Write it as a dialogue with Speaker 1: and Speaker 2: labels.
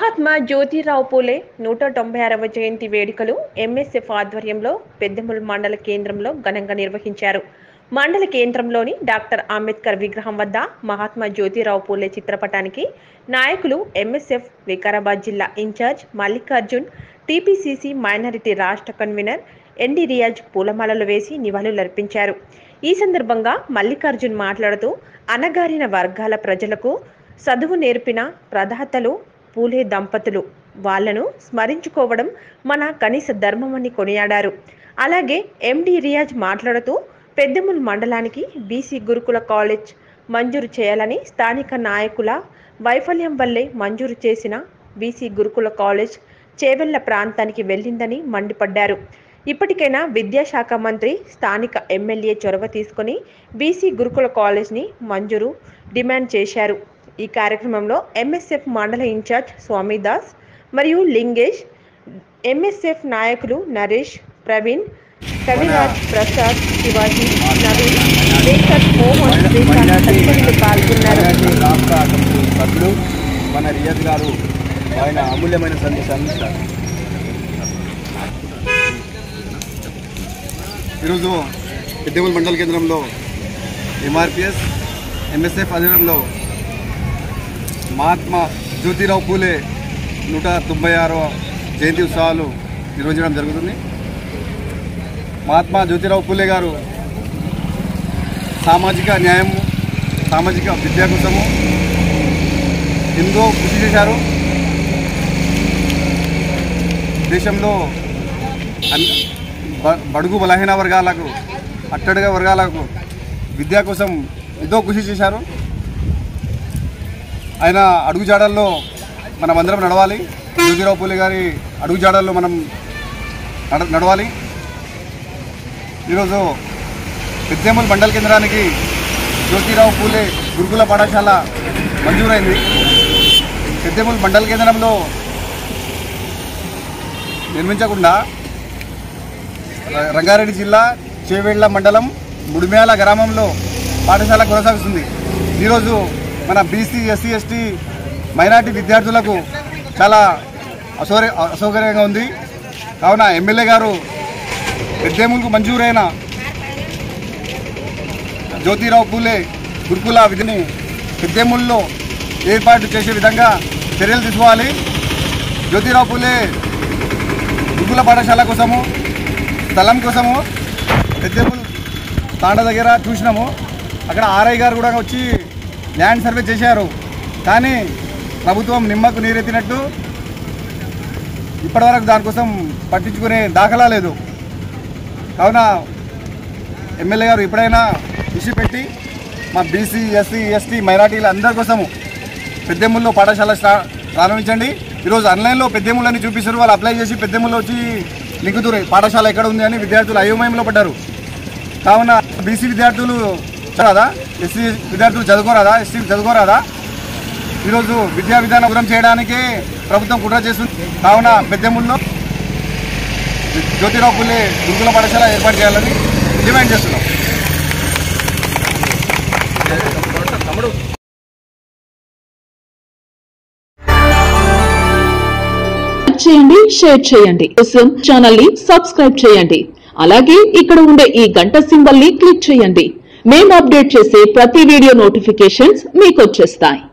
Speaker 1: మహాత్మా జ్యోతిరావు పూలే నూట తొంభై ఆరవ జయంతి వేడుకలు ఎంఎస్ఎఫ్ ఆధ్వర్యంలో పెద్దముల్ మండల కేంద్రంలో ఘనంగా నిర్వహించారు మండల కేంద్రంలోని డాక్టర్ అంబేద్కర్ విగ్రహం వద్ద మహాత్మా జ్యోతిరావు పూలే చిత్రపటానికి నాయకులు ఎంఎస్ఎఫ్ వికారాబాద్ జిల్లా ఇన్ఛార్జ్ మల్లికార్జున్ టీపీసీసీ మైనారిటీ రాష్ట్ర కన్వీనర్ ఎన్డి రియాజ్ పూలమాలలు వేసి నివాళులర్పించారు ఈ సందర్భంగా మల్లికార్జున్ మాట్లాడుతూ అనగారిన వర్గాల ప్రజలకు చదువు నేర్పిన ప్రదాతలు పూలే దంపతులు వాళ్లను స్మరించుకోవడం మన కనీస ధర్మమని కొనియాడారు అలాగే ఎండి రియాజ్ మాట్లాడుతూ పెద్దముల్ మండలానికి బీసీ గురుకుల కాలేజ్ మంజూరు చేయాలని స్థానిక నాయకుల వైఫల్యం వల్లే మంజూరు చేసిన బీసీ గురుకుల కాలేజ్ చేవెళ్ల ప్రాంతానికి వెళ్ళిందని మండిపడ్డారు ఇప్పటికైనా విద్యాశాఖ మంత్రి స్థానిక ఎమ్మెల్యే చొరవ తీసుకుని బీసీ గురుకుల కాలేజ్ని మంజూరు డిమాండ్ చేశారు ఈ కార్యక్రమంలో ఎంఎస్ఎఫ్ మండల ఇన్ఛార్జ్ స్వామిదాస్ మరియు లింగేష్ ఎంఎస్ఎఫ్ నాయకులు నరేష్ ప్రవీణ్ కవిరాజ్ ప్రసాద్ శివాజీ నవీన్ శేఖర్ మోహన్ శ్రీకాంత్ తదితరులు పాల్గొన్నారు
Speaker 2: మైనార్టీ రాష్ట్ర కమిటీ సభ్యులు మన రియాజ్ గారు ఆయన అమూల్యమైన సందేశాన్ని ఇస్తారు ఈరోజు పెద్దమూలు మండల కేంద్రంలో ఎంఆర్పిఎస్ ఎంఎస్ఎఫ్ ఆధ్వర్యంలో మహాత్మా జ్యోతిరావు పూలే నూట తొంభై ఆరవ జయంతి ఉత్సవాలు నిర్వహించడం జరుగుతుంది మహాత్మా జ్యోతిరావు పూలే గారు సామాజిక న్యాయం సామాజిక విద్య కోసము ఎంతో కృషి చేశారు దేశంలో అన్- బ- బడుగు బలహీన వర్గాలకు అట్టడుగా వర్గాలకు విద్య కోసం ఎంతో కృషి చేశారు ఆయన అడుగుజాడల్లో మనం అందరం నడవాలి జ్యోతిరావు పూలే గారి అడుగుజాడల్లో మనం నడ నడవాలి ఈరోజు పెద్దేముల్ మండల కేంద్రానికి జ్యోతిరావు పూలే గురుకుల పాఠశాల మంజూరైంది పెద్దేముల్ మండల కేంద్రంలో నిర్మించకుండా ర- రంగారెడ్డి జిల్లా చేవేళ్ల మండలం ముడిమ్యాల గ్రామంలో పాఠశాల కొనసాగుతుంది ఈరోజు మన బీసీ ఎస్సీ ఎస్టీ మైనార్టీ విద్యార్థులకు చాలా అసౌకర్య అసౌకర్యంగా ఉంది కావున ఎమ్మెల్యే గారు పెద్దేములకు మంజూరైన జ్యోతిరావు పూలే గురుకుల విధిని పెద్దేముల్లో ఏర్పాటు చేసే విధంగా చర్యలు తీసుకోవాలి జ్యోతిరావు పూలే గురుకుల పాఠశాల కోసము స్థలం కోసము పెద్దేముల్ తాండ దగ్గర చూసినాము అక్కడ ఆర్ఐ గారు కూడా వచ్చి ల్యాండ్ సర్వే చేశారు కానీ ప్రభుత్వం నిమ్మకు నీరెత్తినట్టు ఇప్పటివరకు దానికోసం పట్టించుకునే దాఖలా లేదు కావున ఎమ్మెల్యే గారు ఎప్పుడైనా కృషి పెట్టి మా బీసీ ఎస్సీ ఎస్టీ మైనార్టీల అందరి కోసము పెద్దెముల్లో పాఠశాల స్టా- ప్రారంభించండి ఈరోజు ఆన్లైన్లో పెద్దెములని చూపిస్తారు వాళ్ళు అప్లై చేసి పెద్దెముల్లో వచ్చి లింకుతురు పాఠశాల ఎక్కడ ఉంది అని విద్యార్థులు అయోమయంలో పడ్డారు కావున బీసీ విద్యార్థులు చదవదా ఎస్సీ విద్యార్థులు చదువుకోరాదా ఎస్సీ చదువుకోరాదా ఈరోజు విద్యా విధానం దూరం చేయడానికే ప్రభుత్వం కుట్ర చేస్తుంది కావున పెద్దెముల్లో జ్యోతిరావు పుల్లే గురుకుల పాఠశాల ఏర్పాటు చేయాలని డిమాండ్ చేస్తున్నాం
Speaker 3: లైక్ చేయండి షేర్ చేయండి కోసం ఛానల్ ని సబ్స్క్రైబ్ చేయండి అలాగే ఇక్కడ ఉండే ఈ గంట సింబల్ ని క్లిక్ చేయండి మేము అప్డేట్ చేసే ప్రతి వీడియో నోటిఫికేషన్స్ మీకు వచ్చేస్తాయి